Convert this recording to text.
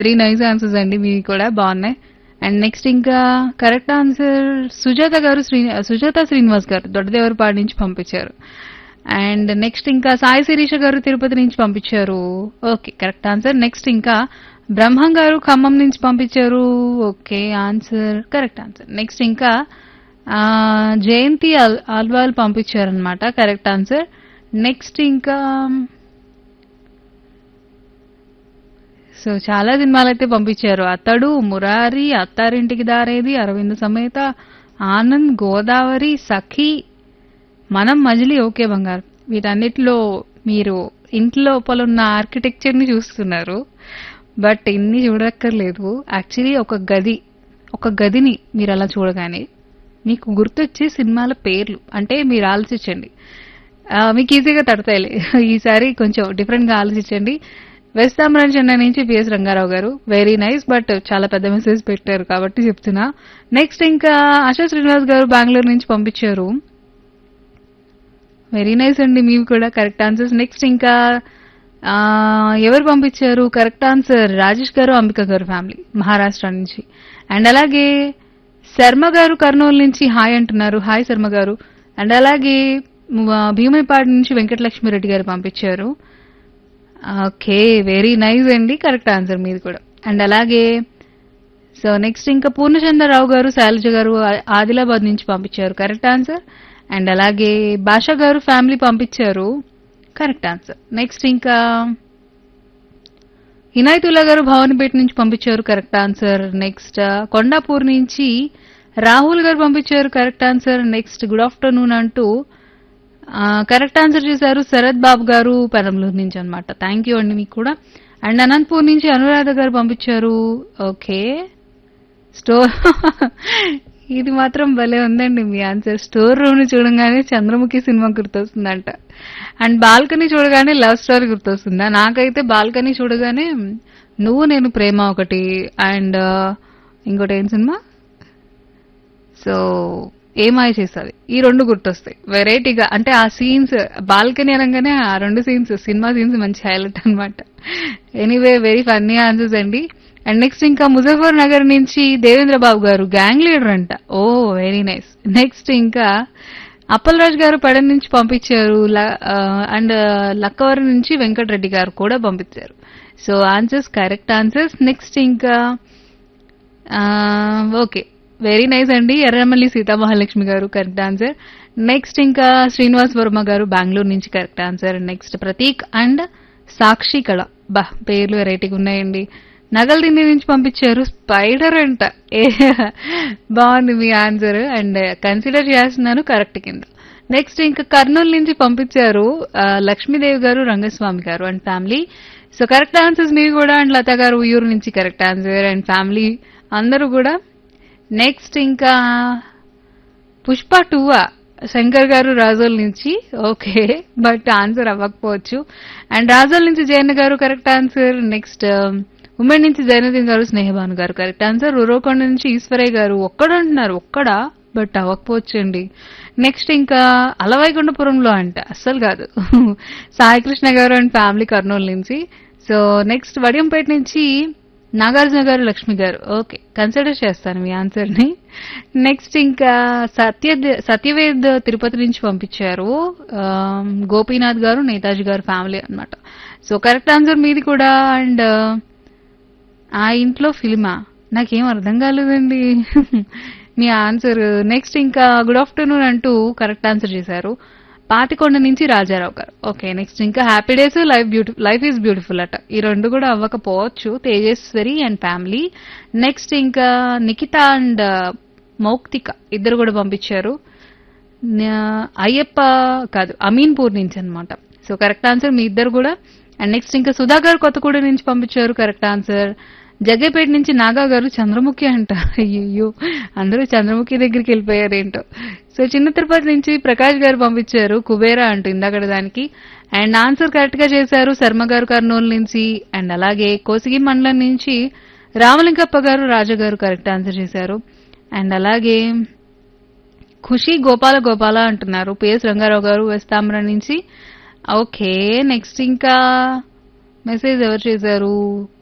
three nice answers అండి మీవి కూడా బాగున్నాయి అండ్ నెక్స్ట్ ఇంకా కరెక్ట్ ఆన్సర్ సుజాత గారు శ్రీ సుజాత శ్రీనివాస్ గారు దొడ్డదేవరపాడు నుంచి పంపించారు అండ్ నెక్స్ట్ ఇంకా సాయి శిరీష గారు తిరుపతి నుంచి పంపించారు ఓకే కరెక్ట్ ఆన్సర్ నెక్స్ట్ ఇంకా బ్రహ్మం గారు ఖమ్మం నుంచి పంపించారు okay answer correct answer next ఇంకా ఆ, జయంతి అల్ అల్వాల్ పంపించారనమాట కరెక్ట్ ఆన్సర్ నెక్స్ట్ ఇంకా సో చాలా సినిమాలు అయితే పంపించారు అతడు మురారి అత్తారింటికి దారేది అరవింద సమేత ఆనంద్ గోదావరి సఖి మనం మజిలీ ఓకే బంగారు వీటన్నిటిలో మీరు ఇంట్లో లోపల ఉన్న ఆర్కిటెక్చర్ ని చూస్తున్నారు బట్ ఇన్ని చూడక్కర్లేదు యాక్చువల్లీ ఒక గది ఒక గదిని మీరు అలా చూడగానే మీకు గుర్తొచ్చే సినిమాల పేర్లు అంటే మీరు ఆలోచించండి ఆ, మీకు ఈజీగా తడతాయిలే ఈసారి కొంచెం డిఫరెంట్ గా ఆలోచించండి వెస్ట్ ఆమరాన్ చెన్నై నుంచి పిఎస్ రంగారావు గారు వెరీ నైస్ బట్ చాలా పెద్ద మెసేజ్ పెట్టారు కాబట్టి చెప్తున్నా నెక్స్ట్ ఇంకా ఆశా శ్రీనివాస్ గారు బెంగళూరు నుంచి పంపించారు వెరీ నైస్ అండి మీవి కూడా కరెక్ట్ ఆన్సర్స్ నెక్స్ట్ ఇంకా ఆ, ఎవరు పంపించారు కరెక్ట్ ఆన్సర్ రాజేష్ గారు అంబిక గారు ఫ్యామిలీ మహారాష్ట్ర నుంచి అండ్ అలాగే శర్మ గారు కర్నూలు నుంచి హాయ్ అంటున్నారు హాయ్ శర్మ గారు అండ్ అలాగే మ- భీమైపాడు నుంచి వెంకటలక్ష్మి రెడ్డి గారు పంపించారు ఓకే వెరీ నైస్ అండి కరెక్ట్ ఆన్సర్ మీది కూడా అండ్ అలాగే సో నెక్స్ట్ ఇంకా పూర్ణచంద్రరావు గారు శైలజ గారు ఆ- ఆదిలాబాద్ నుంచి పంపించారు కరెక్ట్ ఆన్సర్ అండ్ అలాగే భాష గారు ఫ్యామిలీ పంపించారు కరెక్ట్ ఆన్సర్ నెక్స్ట్ ఇంకా ఇనాయతుల్లా గారు భవానీపేట నుంచి పంపించారు కరెక్ట్ ఆన్సర్ నెక్స్ట్ కొండాపూర్ నుంచి రాహుల్ గారు పంపించారు correct answer next good afternoon అంటూ కరెక్ట్ ఆన్సర్ చేశారు శరత్ బాబు గారు పెరంలూరు నుంచి అన్నమాట థ్యాంక్ యూ అండి మీకు కూడా అండ్ అనంతపూర్ నుంచి అనురాధ గారు పంపించారు ఓకే స్టోర్ ఇది మాత్రం భలే ఉందండి మీ ఆన్సర్ స్టోర్ రూమ్ ని చూడగానే చంద్రముఖి సినిమా గుర్తొస్తుందంట అండ్ బాల్కనీ చూడగానే లవ్ స్టోరీ గుర్తొస్తుందా నాకైతే బాల్కనీ చూడగానే నువ్వు నేను ప్రేమ ఒకటి అండ్ ఇంకోటి ఏం సినిమా సో ఏమాయ చేస్తుంది ఈ రెండు గుర్తొస్తాయి వెరైటీగా అంటే ఆ సీన్స్ బాల్కనీ అనగానే ఆ రెండు సీన్స్ సినిమా సీన్స్ మంచి హైలైట్ అన్నమాట ఎనీవే వెరీ ఫన్నీ ఆన్సర్స్ అండి అండ్ నెక్స్ట్ ఇంకా ముజఫర్ నగర్ నుంచి దేవేంద్ర బాబు గారు గ్యాంగ్ లీడర్ అంట ఓ వెరీ నైస్ నెక్స్ట్ ఇంకా అప్పలరాజు గారు పడన్ నుంచి పంపించారు అండ్ లక్కవరం నుంచి వెంకటరెడ్డి గారు కూడా పంపించారు so answers correct answers next ఇంకా ఓకే వెరీ నైస్ అండి ఎర్రమల్లి సీతామహాలక్ష్మి గారు కరెక్ట్ ఆన్సర్ నెక్స్ట్ ఇంకా శ్రీనివాస్ వర్మ గారు బెంగళూరు నుంచి correct answer next Prateek and Sakshi కళ బా పేర్లు వెరైటీగా ఉన్నాయండి నగలు దిండి నుంచి పంపించారు స్పైడర్ అంట ఏ బాగుంది మీ ఆన్సర్ అండ్ కన్సిడర్ చేస్తున్నాను కరెక్ట్ కింద నెక్స్ట్ ఇంకా కర్నూలు నుంచి పంపించారు ఆ, Lakshmidevi garu Rangaswamy garu and family so correct answers మీరు కూడా అండ్ లత గారు ఉయ్యూరు నుంచి కరెక్ట్ ఆన్సర్ అండ్ ఫ్యామిలీ అందరూ కూడా నెక్స్ట్ ఇంకా పుష్ప టూవా శంకర్ గారు రాజోల్ నుంచి ఓకే బట్ ఆన్సర్ అవ్వకపోవచ్చు అండ్ రాజోల్ నుంచి జయన్ గారు కరెక్ట్ ఆన్సర్ నెక్స్ట్ ఉమెన్ నుంచి జైనదీన్ గారు స్నేహభాను గారు కరెక్ట్ ఆన్సర్ ఉరవకొండ నుంచి ఈశ్వరయ్య గారు ఒక్కడంటున్నారు ఒక్కడా బట్ అవ్వకపోవచ్చు అండి నెక్స్ట్ ఇంకా అలవైకుంఠపురంలో అంట అస్సలు కాదు సాయికృష్ణ గారు అండ్ ఫ్యామిలీ కర్నూలు నుంచి సో నెక్స్ట్ వడియంపేట నుంచి నాగార్జున గారు లక్ష్మి గారు ఓకే కన్సిడర్ చేస్తాను మీ ఆన్సర్ ని నెక్స్ట్ ఇంకా సత్య సత్యవేద్ తిరుపతి నుంచి పంపించారు ఆమ్, గోపీనాథ్ గారు నేతాజీ గారు ఫ్యామిలీ అన్నమాట సో కరెక్ట్ ఆన్సర్ మీది కూడా అండ్ ఆ ఇంట్లో ఫిల్మా నాకేం అర్థం కాలేదండి మీ ఆన్సర్ నెక్స్ట్ ఇంకా గుడ్ ఆఫ్టర్నూన్ అంటూ కరెక్ట్ ఆన్సర్ చేశారు పాతికొండ నుంచి రాజారావు గారు ఓకే నెక్స్ట్ ఇంకా happy days life beautiful life is beautiful అట ఈ రెండు కూడా అవ్వకపోవచ్చు తేజస్వరి అండ్ ఫ్యామిలీ నెక్స్ట్ ఇంకా నిఖిత అండ్ మౌక్తిక ఇద్దరు కూడా పంపించారు నా- అయ్యప్ప కాదు అమీన్పూర్ నుంచి అన్నమాట సో కరెక్ట్ ఆన్సర్ మీ ఇద్దరు కూడా అండ్ నెక్స్ట్ ఇంకా సుధాకర్ కొత్తగూడ నుంచి పంపించారు కరెక్ట్ ఆన్సర్ జగ్గేపేట నుంచి నాగా గారు చంద్రముఖి అంట అయ్యో అందరూ చంద్రముఖి దగ్గరికి వెళ్ళిపోయారు ఏంటో సో చిన్న తిరుపతి నుంచి ప్రకాష్ గారు పంపించారు కుబేరా అంటూ ఇందాకడ దానికి అండ్ ఆన్సర్ కరెక్ట్ గా చేశారు శర్మ గారు కర్నూలు నుంచి అండ్ అలాగే కోసిగి మండలం నుంచి రామలింగప్ప గారు రాజా గారు కరెక్ట్ ఆన్సర్ చేశారు అండ్ అలాగే ఖుషి గోపాల గోపాల అంటున్నారు పిఎస్ రంగారావు గారు వెస్తాంబ్ర నుంచి ఓకే నెక్స్ట్ ఇంకా మెసేజ్ ఎవరు చేశారు